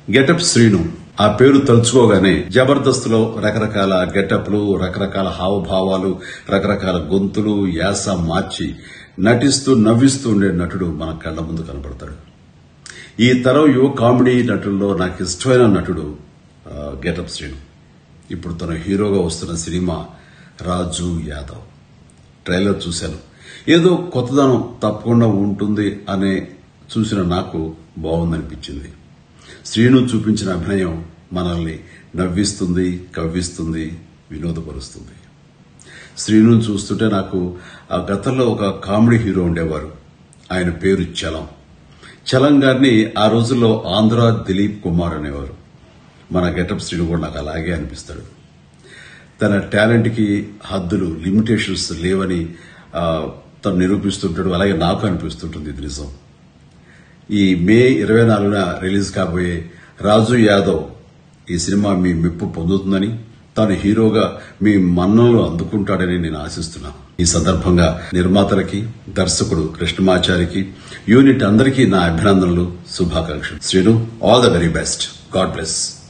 getup Srinu ఆ పేరు తలుచుకోగానే జబర్దస్త్ లో రకరకాల గెటప్లు రకరకాల హావభావాలు రకరకాల గొంతులు యాస మార్చి నటిస్తూ నవ్విస్తూ ఉండే నటుడు మన కళ్ల ముందు కనబడతాడు ఈ తరం యువ కామెడీ నటుల్లో నాకు ఇష్టమైన నటుడు ఆ, గెటప్ శ్రీను ఇప్పుడు తన హీరోగా వస్తున్న సినిమా రాజు యాదవ్ ట్రైలర్ చూశాను ఏదో కొత్తదనం తప్పకుండా ఉంటుంది అనే చూసిన నాకు బాగుందనిపించింది శ్రీను చూపించిన అభినయం మనల్ని నవ్విస్తుంది కవ్విస్తుంది వినోదపరుస్తుంది శ్రీను చూస్తుంటే నాకు ఆ గతంలో ఒక కామెడీ హీరో ఉండేవారు ఆయన పేరు చలం చలం గారిని ఆ రోజుల్లో ఆంధ్ర దిలీప్ కుమార్ అనేవారు మన గెటప్ శ్రీను కూడా నాకు అలాగే అనిపిస్తాడు తన టాలెంట్ కి హద్దులు లిమిటేషన్స్ లేవని ఆ, తను నిరూపిస్తుంటాడు అలాగే నాకు అనిపిస్తుంటుంది ఇది నిజం ఈ మే ఇరవై నాలుగున రిలీజ్ కాబోయే రాజు యాదవ్ ఈ సినిమా మీ మెప్పు పొందుతుందని తాను హీరోగా మీ మన్ననలు అందుకుంటాడని నేను ఆశిస్తున్నాను ఈ సందర్భంగా నిర్మాతలకి దర్శకుడు కృష్ణమాచారికి యూనిట్ అందరికీ నా అభినందనలు శుభాకాంక్షలు Srinu all the very best God bless